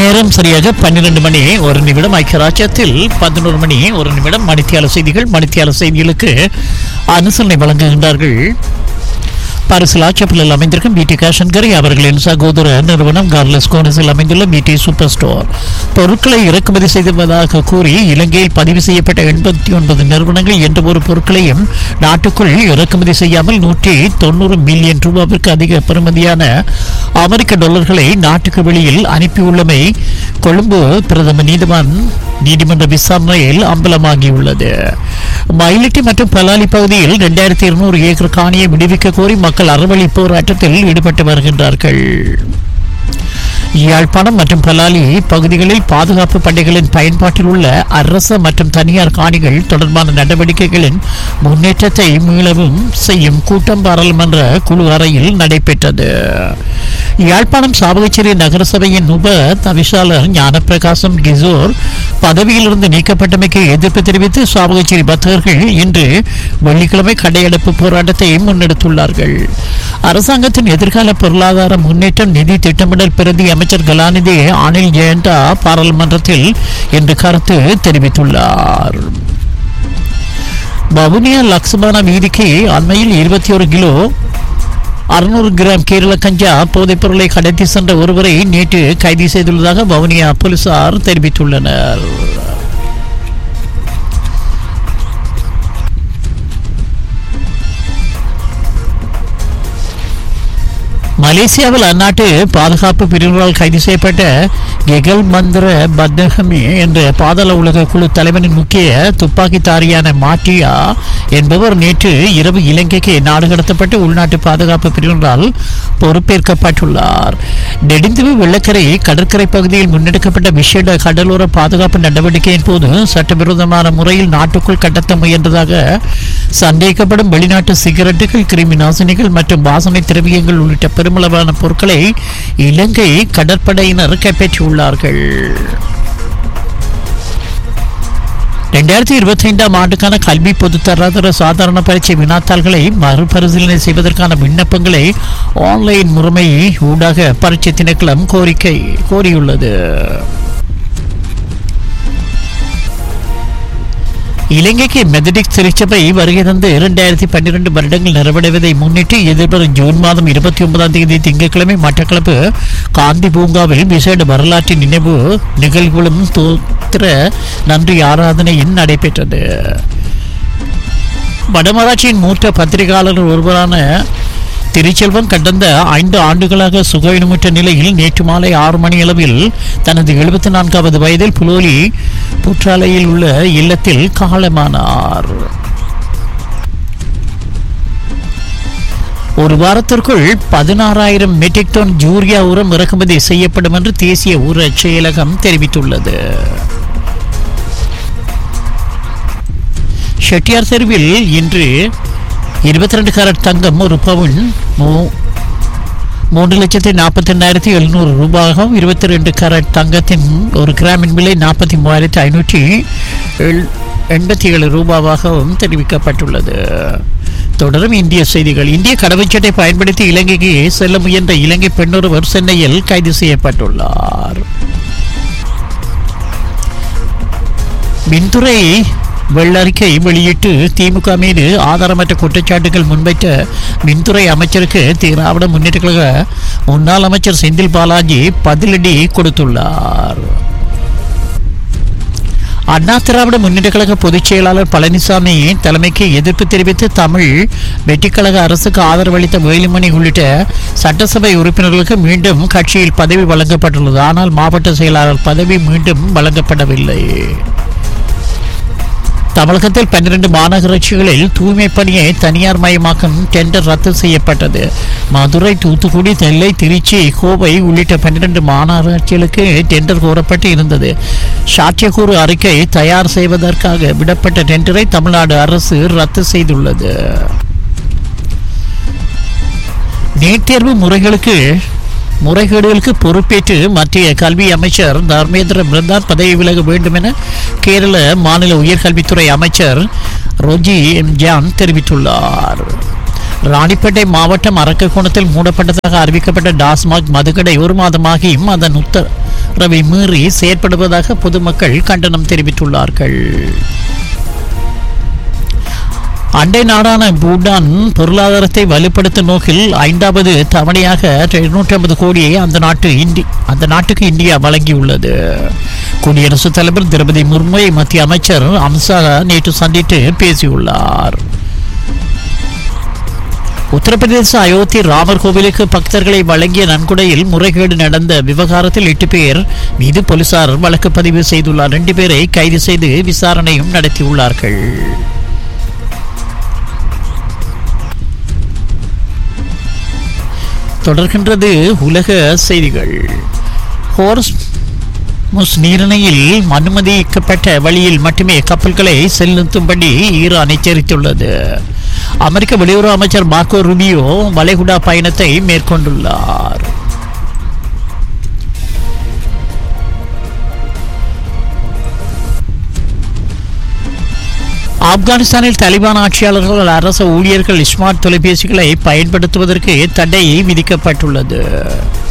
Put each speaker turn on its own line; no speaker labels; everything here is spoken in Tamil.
நேரம் சரியாக பன்னிரண்டு மணி ஒரு நிமிடம் ஐக்கியராஜ்யத்தில் பதினோரு மணி ஒரு நிமிடம் மணித்தியால செய்திகள் மணித்தியால செய்திகளுக்கு அனுசரணை வழங்குகின்றார்கள் பாரிசில் ஆட்சேபலில் அமைந்திருக்கும் பிடி கேஷன்கரை அவர்களின் சகோதர நிறுவனம் கார்லஸ் கோனஸில் அமைந்துள்ள பிடி சூப்பர் ஸ்டோர் பொருட்களை இறக்குமதி செய்துவதாக கூறி இலங்கையில் பதிவு செய்யப்பட்ட எண்பத்தி ஒன்பது நிறுவனங்கள் எந்த ஒரு பொருட்களையும் நாட்டுக்குள் இறக்குமதி செய்யாமல் நூற்றி தொண்ணூறு மில்லியன் ரூபாவிற்கு அதிக பெறுமதியான அமெரிக்க டாலர்களை நாட்டுக்கு வெளியில் அனுப்பியுள்ளமை கொழும்பு பிரதம நீதிவான் நீதிமன்ற விசாரணையில் அம்பலமாகியுள்ளது மயிலிட்டி மற்றும் பலாலி பகுதியில் இரண்டாயிரத்தி இருநூறு ஏக்கர் காணியை விடுவிக்க கோரி மக்கள் அறவழி போராட்டத்தில் ஈடுபட்டு வருகின்றார்கள் யாழ்ப்பாணம் மற்றும் பலாலி பகுதிகளில் பாதுகாப்பு படைகளின் பயன்பாட்டில் உள்ள அரச மற்றும் தனியார் காணிகள் தொடர்பான நடவடிக்கைகளின் முன்னேற்றத்தை மீளவும் செய்யும் கூட்டம் பாராளுமன்ற குழு அறையில் நடைபெற்றது யாழ்ப்பாணம் சாவகச்சேரி நகரசபையின் உப தவிசாளர் ஞானப்பிரகாசம் கிசோர் பதவியிலிருந்து நீக்கப்பட்டமைக்கு எதிர்ப்பு தெரிவித்து சாவகச்சேரி பக்தர்கள் இன்று வெள்ளிக்கிழமை கடையடைப்பு போராட்டத்தை முன்னெடுத்துள்ளார்கள் அரசாங்கத்தின் எதிர்கால பொருளாதார முன்னேற்றம் நிதி திட்டமிடல் பிரதி அமைச்சர் கலாநிதி அனில் ஜெயண்டா பாராளுமன்றத்தில் இன்று கருத்து தெரிவித்துள்ளார் வவுனியா லக்ஷ்மண வீதிக்கு அண்மையில் இருபத்தி ஒரு கிலோ அறுநூறு கிராம் கேரள கஞ்சா போதைப் பொருளை கடத்தி சென்ற ஒருவரை நேற்று கைது செய்துள்ளதாக வவுனியா போலீசார் தெரிவித்துள்ளனர் மலேசியாவில் அந்நாட்டு பாதுகாப்பு பிரிவினரால் கைது செய்யப்பட்ட கெகல் மந்திர பத்னகமி என்ற பாதாள உலக குழு தலைவனின் முக்கிய துப்பாக்கிதாரியான மாட்டியா என்பவர் நேற்று இரவு இலங்கைக்கு நாடு கடத்தப்பட்டு உள்நாட்டு பாதுகாப்பு பிரிவினரால் பொறுப்பேற்கப்பட்டுள்ளார் நெடுந்தீவு வெள்ளக்கரை கடற்கரை பகுதியில் முன்னெடுக்கப்பட்ட விசேட கடலோர பாதுகாப்பு நடவடிக்கையின் போது சட்டவிரோதமான முறையில் நாட்டுக்குள் கடத்த முயன்றதாக சந்தேகிக்கப்படும் வெளிநாட்டு சிகரெட்டுகள் கிருமி நாசினிகள் மற்றும் வாசனை திரவியங்கள் உள்ளிட்ட பெருமளவான பொருட்களை இலங்கை கடற்படையினர் கைப்பற்றியுள்ளார்கள் ரெண்டாயிரத்தி இருபத்தி ஐந்தாம் ஆண்டுக்கான கல்வி பொதுத்தராதர சாதாரண பரீட்சை வினாத்தாள்களை மறுபரிசீலனை செய்வதற்கான விண்ணப்பங்களை ஆன்லைன் முறைமை ஊடாக பரீட்சை திணைக்களம் கோரிக்கை கோரியுள்ளது இலங்கைக்கு மெதடிக் திருச்சபை வருகை தந்து இரண்டாயிரத்தி பன்னிரண்டு வருடங்கள் நிறைவடைவதை முன்னிட்டு எதிர்வரும் ஜூன் மாதம் இருபத்தி ஒன்பதாம் தேதி திங்கட்கிழமை மட்டக்களப்பு காந்தி பூங்காவில் விசேட வரலாற்று நினைவு நிகழ்வுகளும் தோத்திர நன்றி ஆராதனையும் நடைபெற்றது வடமராட்சியின் மூத்த பத்திரிகையாளர் ஒருவரான திருச்செல்வன் கடந்த ஐந்து ஆண்டுகளாக சுகவீனமுற்ற நிலையில் நேற்று மாலை ஆறு மணி அளவில் தனது எழுபத்தி நான்காவது வயதில் புலோலி புற்றாலையில் உள்ள இல்லத்தில் காலமானார் ஒரு வாரத்திற்குள் பதினாறாயிரம் மெட்ரிக் டன் யூரியா உரம் இறக்குமதி செய்யப்படும் என்று தேசிய ஊர செயலகம் தெரிவித்துள்ளது ஷெட்டியார் தெருவில் இன்று இருபத்தி ரெண்டு கேரட் தங்கம் ஒரு பவுன் மூ- மூன்று லட்சத்தி நாற்பத்தி ரெண்டாயிரத்தி எழுநூறு ரூபாயும் இருபத்தி ரெண்டு கேரட் தங்கத்தின் ஒரு கிராமின் விலை நாற்பத்தி மூவாயிரத்தி ஐநூற்றி எள்- எண்பத்தி ஏழு ரூபாவாகவும் தெரிவிக்கப்பட்டுள்ளது தொடரும் இந்திய செய்திகள் இந்திய கடவுச்சட்டை பயன்படுத்தி இலங்கைக்கு செல்ல முயன்ற இலங்கை பெண்ணொருவர் சென்னையில் கைது செய்யப்பட்டுள்ளார் மின்துறை வெள்ளறிக்கை வெளியிட்டு திமுக மீது ஆதாரமற்ற குற்றச்சாட்டுகள் முன்வைத்த மின்துறை அமைச்சருக்கு திராவிட முன்னேற்ற கழக முன்னாள் அமைச்சர் செந்தில் பாலாஜி பதிலடி கொடுத்துள்ளார் அண்ணா திராவிட முன்னேற்ற கழக பொதுச் செயலாளர் பழனிசாமி தலைமைக்கு எதிர்ப்பு தெரிவித்து தமிழ் வெற்றிக்கழக அரசுக்கு ஆதரவு அளித்த வேலுமணி உள்ளிட்ட சட்டசபை உறுப்பினர்களுக்கு மீண்டும் கட்சியில் பதவி வழங்கப்பட்டுள்ளது ஆனால் மாவட்ட செயலாளர் பதவி மீண்டும் வழங்கப்படவில்லை தமிழகத்தில் பன்னிரண்டு மாநகராட்சிகளில் தூய்மை பணியை தனியார் மயமாக்கும் டெண்டர் ரத்து செய்யப்பட்டது மதுரை தூத்துக்குடி நெல்லை திருச்சி கோவை உள்ளிட்ட பன்னிரண்டு மாநகராட்சிகளுக்கு டெண்டர் கோரப்பட்டு இருந்தது சாட்சியக்கூறு அறிக்கை தயார் செய்வதற்காக விடப்பட்ட டெண்டரை தமிழ்நாடு அரசு ரத்து செய்துள்ளது நீட் தேர்வு முறைகளுக்கு முறைகேடுகளுக்கு பொறுப்பேற்று மத்திய கல்வி அமைச்சர் தர்மேந்திர பிரதான் பதவி விலக வேண்டும் என கேரள மாநில உயர்கல்வித்துறை அமைச்சர் ரோஜி எம் ஜான் தெரிவித்துள்ளார் ராணிப்பேட்டை மாவட்டம் அரக்கோணத்தில் மூடப்பட்டதாக அறிவிக்கப்பட்ட டாஸ்மாக் மதுக்கடை ஒரு மாதமாகியும் அதன் உத்தரவை மீறி செயற்படுவதாக பொதுமக்கள் கண்டனம் தெரிவித்துள்ளார்கள் அண்டை நாடான பூட்டான் பொருளாதாரத்தை வலுப்படுத்தும் நோக்கில் ஐந்தாவது தவணையாக இருநூற்றி ஐம்பது கோடியை அந்த நாட்டு இந்தி அந்த நாட்டுக்கு இந்தியா வழங்கியுள்ளது குடியரசுத் தலைவர் திரௌபதி முர்முவை மத்திய அமைச்சர் அம்சா நேற்று சந்தித்து பேசியுள்ளார் உத்தரப்பிரதேச அயோத்தி ராமர் கோவிலுக்கு பக்தர்களை வழங்கிய நன்கொடையில் முறைகேடு நடந்த விவகாரத்தில் எட்டு பேர் மீது போலீசார் வழக்கு பதிவு செய்துள்ளார் ரெண்டு பேரை கைது செய்து விசாரணையும் நடத்தியுள்ளார்கள் தொடர்கின்றது உலக செய்திகள் ஹோர்ஸ் முஸ் நீரிணையில் அனுமதிக்கப்பட்ட வழியில் மட்டுமே கப்பல்களை செலுத்தும்படி ஈரான் எச்சரித்துள்ளது அமெரிக்க வெளியுறவு அமைச்சர் மார்க்கோ ருபியோ வளைகுடா பயணத்தை மேற்கொண்டுள்ளார் ஆப்கானிஸ்தானில் தலிபான் ஆட்சியாளர்கள் அரச ஊழியர்கள் ஸ்மார்ட் தொலைபேசிகளை பயன்படுத்துவதற்கு தடை விதிக்கப்பட்டுள்ளது